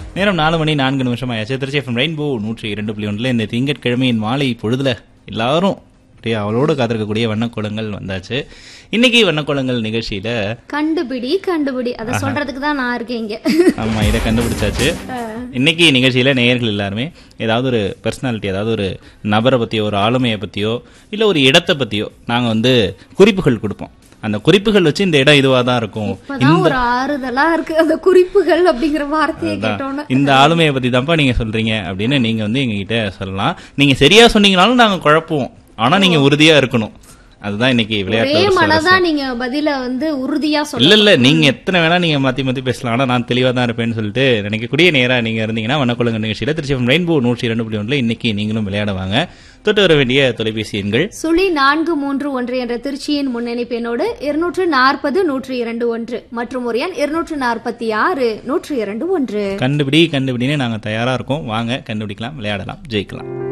நேரம் நாலு மணி நான்கு நிமிஷம் ஆயாச்சு திருச்சி எஃப்எம் ரெயின்போ நூற்றி இரண்டு புள்ளி ஒன்றில் இந்த திங்கட்கிழமையின் மாலை பொழுதுல எல்லாரும் அப்படியே அவளோடு காத்திருக்கக்கூடிய வண்ணக்கோலங்கள் வந்தாச்சு இன்னைக்கு வண்ணக்கோலங்கள் நிகழ்ச்சியில கண்டுபிடி கண்டுபிடி அதை சொல்றதுக்கு தான் நான் இருக்கேன் இங்க ஆமா இதை கண்டுபிடிச்சாச்சு இன்னைக்கு நிகழ்ச்சியில நேயர்கள் எல்லாருமே ஏதாவது ஒரு பர்சனாலிட்டி அதாவது ஒரு நபரை பத்தியோ ஒரு ஆளுமையை பத்தியோ இல்ல ஒரு இடத்தை பத்தியோ நாங்க வந்து குறிப்புகள் கொடுப்போம் அந்த குறிப்புகள் வச்சு இந்த இடம் இதுவா தான் இருக்கும் இப்பதான் ஒரு ஆறுதலா இருக்கு அந்த குறிப்புகள் அப்படிங்கிற வார்த்தையை கேட்டோன்னு இந்த ஆளுமையை பத்தி தான்ப்பா நீங்க சொல்றீங்க அப்படின்னு நீங்க வந்து எங்ககிட்ட சொல்லலாம் நீங்க சரியா சொன்னீங்கனாலும் நாங்க குழப்புவோம் ஆனா நீங்க உறுதியா இருக்கணும் அதுதான் இன்னைக்கு ஒரே விளையாட்டு மனதான் நீங்க பதில வந்து உறுதியா சொல்ல இல்ல இல்ல நீங்க எத்தனை வேணா நீங்க மாத்தி மாத்தி பேசலாம் ஆனா நான் தெளிவா தான் இருப்பேன்னு சொல்லிட்டு நினைக்கக்கூடிய நேரா நீங்க இருந்தீங்கன்னா வண்ணக்குழங்க நிகழ்ச்சியில திருச்சி ரெயின்போ நூற்றி இரண்டு புள்ளி ஒன்றுல இன்னைக்கு நீங்களும் விளையாடுவாங்க தொட்டு வர வேண்டிய தொலைபேசி எண்கள் சுழி நான்கு மூன்று ஒன்று என்ற திருச்சியின் முன்னணிப்பு எண்ணோடு இருநூற்று நாற்பது நூற்று இரண்டு ஒன்று மற்றும் ஒரு எண் இருநூற்று நாற்பத்தி ஆறு நூற்று இரண்டு ஒன்று கண்டுபிடி கண்டுபிடின்னு நாங்க தயாரா இருக்கோம் வாங்க கண்டுபிடிக்கலாம் விளையாடலாம் ஜெயிக்கலாம்